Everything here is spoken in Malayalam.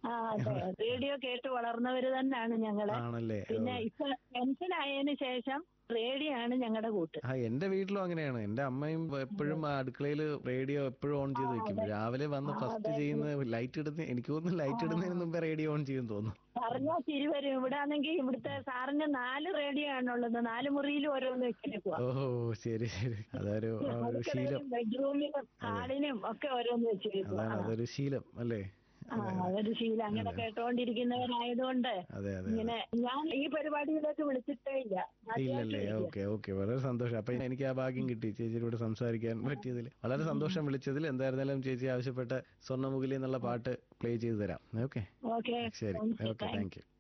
ആ അതെ റേഡിയോ കേട്ട് വളർന്നവര് തന്നെയാണ് ഞങ്ങള് ആണല്ലേ ഓ. പിന്നെ ഇപ്പൊ പെൻഷൻ ആയതിനു ശേഷം റേഡിയോ ആണ് ഞങ്ങളുടെ കൂട്ട് ആ എന്റെ വീട്ടിലും അങ്ങനെയാണ് എന്റെ അമ്മയും എപ്പോഴും അടുക്കളയിൽ റേഡിയോ എപ്പോഴും ഓൺ ചെയ്ത് വെക്കും രാവിലെ വന്ന് ഫസ്റ്റ് ചെയ്യുന്ന ലൈറ്റ് ഇടുന്ന എനിക്ക് തോന്നുന്നു ലൈറ്റ് ഇടുന്നതിന് മുമ്പേ റേഡിയോ ഓൺ ചെയ്യും തോന്നുന്നു പറഞ്ഞാ ചിരി വരും ഇവിടെ ആണെങ്കിൽ ഇവിടുത്തെ സാറിന് നാല് റേഡിയോ ആണുള്ളത് നാല് മുറിയിലും ഓരോന്ന് വെച്ചേക്കുക ഓഹോ ശരി ശരി അതൊരു ആ, ഒരു ശീലം ബെഡ്റൂമിലും ഹാളിനും ഒക്കെ ഓരോന്ന് വെച്ചേക്കുക അതാണ് അതൊരു ശീലം അല്ലേ ആ അതൊരു ശീലം അങ്ങനെ കേട്ടോണ്ടിരിക്കുന്നവരായതുകൊണ്ട് അതെ അതെ ഇങ്ങനെ ഞാൻ ഈ പരിപാടിയിലേക്ക് വിളിച്ചിട്ടേ ഇല്ല ഇല്ലല്ലേ ഓക്കെ ഓക്കെ വളരെ സന്തോഷം അപ്പൊ എനിക്ക് ആ ഭാഗ്യം കിട്ടി ചേച്ചിയോട് സംസാരിക്കാൻ പറ്റിയതിൽ വളരെ സന്തോഷം വിളിച്ചതിൽ എന്തായിരുന്നാലും ചേച്ചി ആവശ്യപ്പെട്ട സ്വർണ്ണമുഖിലി എന്നുള്ള പാട്ട് പ്ലേ ചെയ്തു തരാം ഓക്കെ ഓക്കെ ശരി ഓക്കെ താങ്ക് യു